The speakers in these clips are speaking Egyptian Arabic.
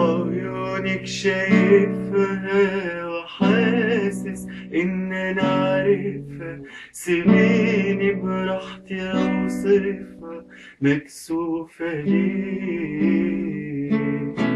عيونك شايفها وحاسس ان انا عارفها سيبيني براحتي اوصفها مكسوفة ليه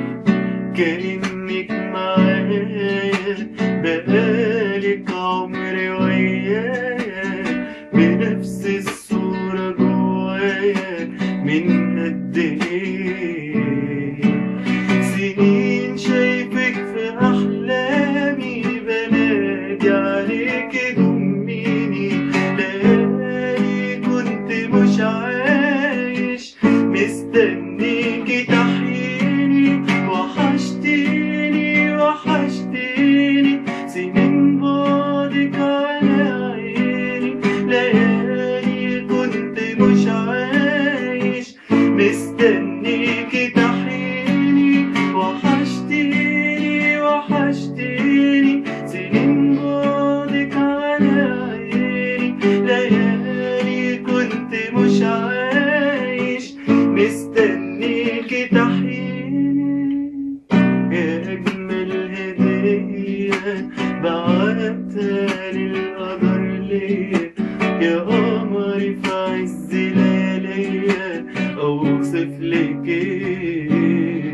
كأنك معايا بقالك عمري ويايا بنفس الصورة جوايا من قد ايه سنين شايفك في أحلامي بنادي عليك ضميني ليالي كنت مش عايش مستنيكي تحييني وحشتيني وحشتيني سنين بعدك على عيني ليالي كنت مش عايش مستنيكي تحييني وحشتيني وحشتيني سنين بعدك على عيني ليالي كنت مش عايش مستنيكي تحييني يا أجمل هدية بعتها للقدر ليا يا قمري في عز لياليا أوصف لك إيه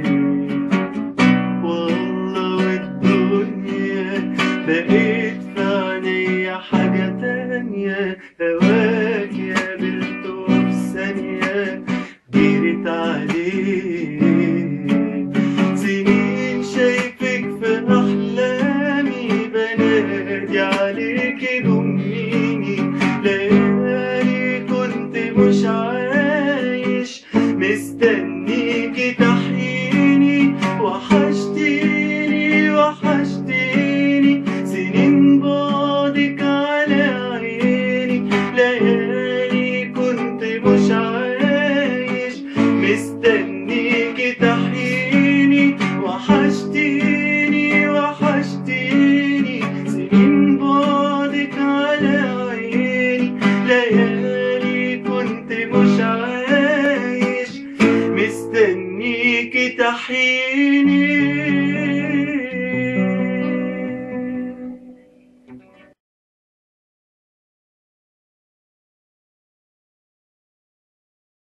والله والدنيا بقيت في عينيا حاجة تانية هواك يا بلت وفي ثانية جريت عليه سنين شايفك في أحلامي بنادي عليك ضميني ليالي كنت مش عايش مستنيكي تحييني وحشتيني وحشتيني سنين بعدك على عيني ليالي كنت مش عايش مستنيكي تحييني وحشتيني وحشتيني سنين بعدك على عيني ليالي كنت مش عايش مستنيكي تحييني